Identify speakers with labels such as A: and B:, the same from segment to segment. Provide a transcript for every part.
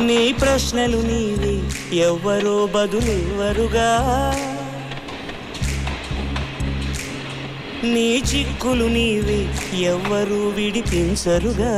A: నీ ప్రశ్నలు నీవి ఎవ్వరో బదులెవ్వరుగా నీ చిక్కులు నీవి ఎవ్వరూ విడిపించరుగా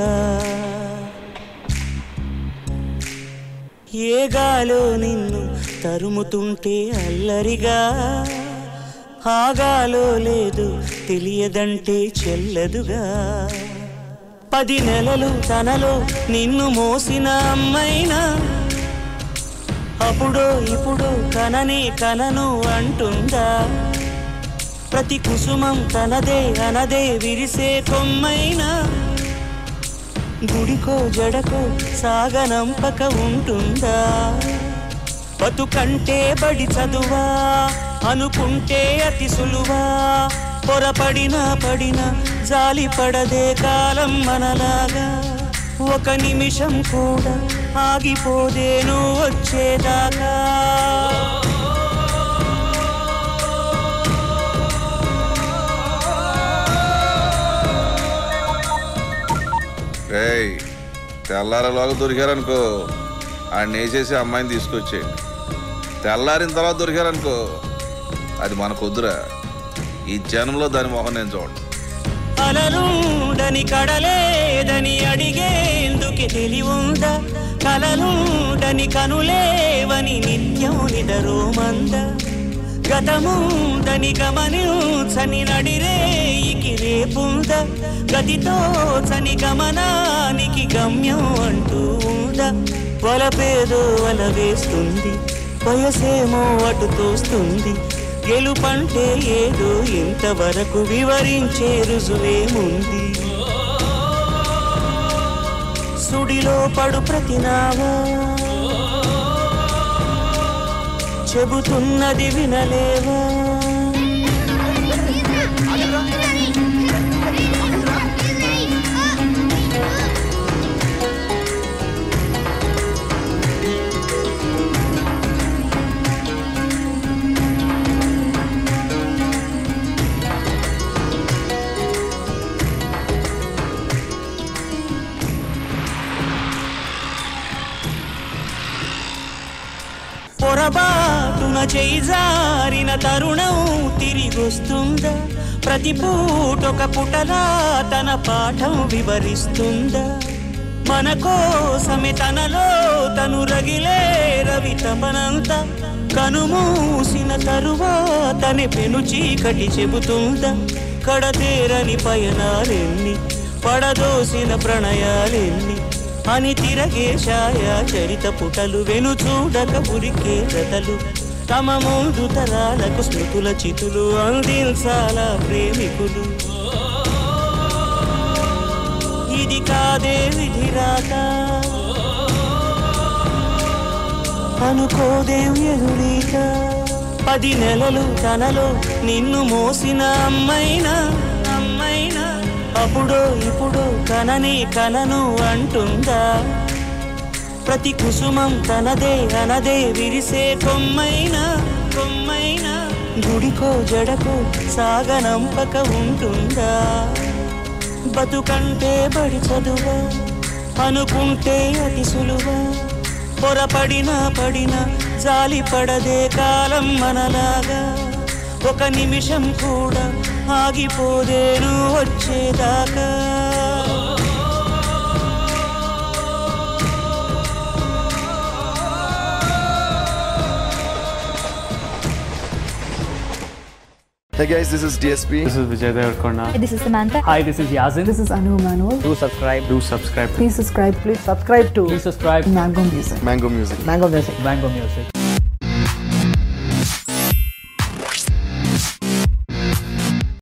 A: ఏ గాలో నిన్ను తరుముతుంటే అల్లరిగా ఆగాలో లేదు తెలియదంటే చెల్లదుగా పది నెలలు తనలో నిన్ను మోసిన అమ్మైనా అప్పుడో ఇప్పుడు కననే కనను అంటుందా ప్రతి కుసుమం తనదే అనదే విరిసే కొమ్మైనా గుడికో జడకో సాగనంపక ఉంటుందా బతుకంటే బడి చదువా అనుకుంటే అతి సులువా పొరపడినా పడినా జాలి పడదే కాలం మనలాగా ఒక నిమిషం కూడా ఆగిపోదేను వచ్చేదాకా
B: రేయ్ తెల్లారలోగా దొరికారనుకో ఆడిని వేసేసి అమ్మాయిని తీసుకొచ్చేయండి తెల్లారిన తర్వాత దొరికారనుకో అది మనకొద్దురా ఈ జనంలో దాని మొహం నేను చూడండి
A: అలలుండని కడలేదని అడిగేందుకు తెలివుందా కలలుండని కనులేవని నిత్యం నిదరోమంద గతముందని గమనించని నడిరేయికి రేపుంద గతితో చని గమనానికి గమ్యం అంటూ ఉందా వలపేదో వల వేస్తుంది వయసేమో అటు తోస్తుంది గెలుపంటే ఏదో ఇంతవరకు వివరించే రుజువేముంది సుడిలో పడు ప్రతినావా చెబుతున్నది వినలేవా పొరబాటున చేయి జారిన తరుణం తిరిగొస్తుందా ప్రతి పూటొక పుటలా తన పాఠం వివరిస్తుందా మన కోసమే తనలో తను రగిలే రవి తపనంత కనుమూసిన తరువాతనే పెను చీకటి చెబుతుందా కడతేరని పయనాలెన్ని పడదోసిన ప్రణయాలెన్ని అని తిరగే ఛాయా చరిత పుటలు వెను చూడక ఉరికే జతలు తమ ముందు తరాలకు స్మృతుల చితులు అందించాల ప్రేమికులు ఇది కాదే విధిరాత అనుకోదేం ఎదురీత పది నెలలు తనలో నిన్ను మోసిన అమ్మైనా అమ్మైనా అప్పుడో ఇప్పుడు కనని కనను అంటుందా ప్రతి కుసుమం తనదే అనదే విరిసే కొమ్మైనా కొమ్మైనా గుడికో జడకో సాగనంపక ఉంటుందా బతుకంటే బడి చదువా అనుకుంటే అతి సులువా పొరపడినా పడినా జాలి పడదే కాలం మనలాగా ఒక నిమిషం కూడా ఆగిపోదేను వచ్చేదాకా
C: Hey guys, this is DSP.
D: This is Vijay Devarkonda.
E: This is Samantha.
D: Hi, this is Yazin.
E: This is Anu Manuel.
D: Do subscribe. Do subscribe.
E: Please subscribe. Please subscribe to
D: Please subscribe.
E: Mango Music.
C: Mango Music.
E: Mango Music.
D: Mango Music.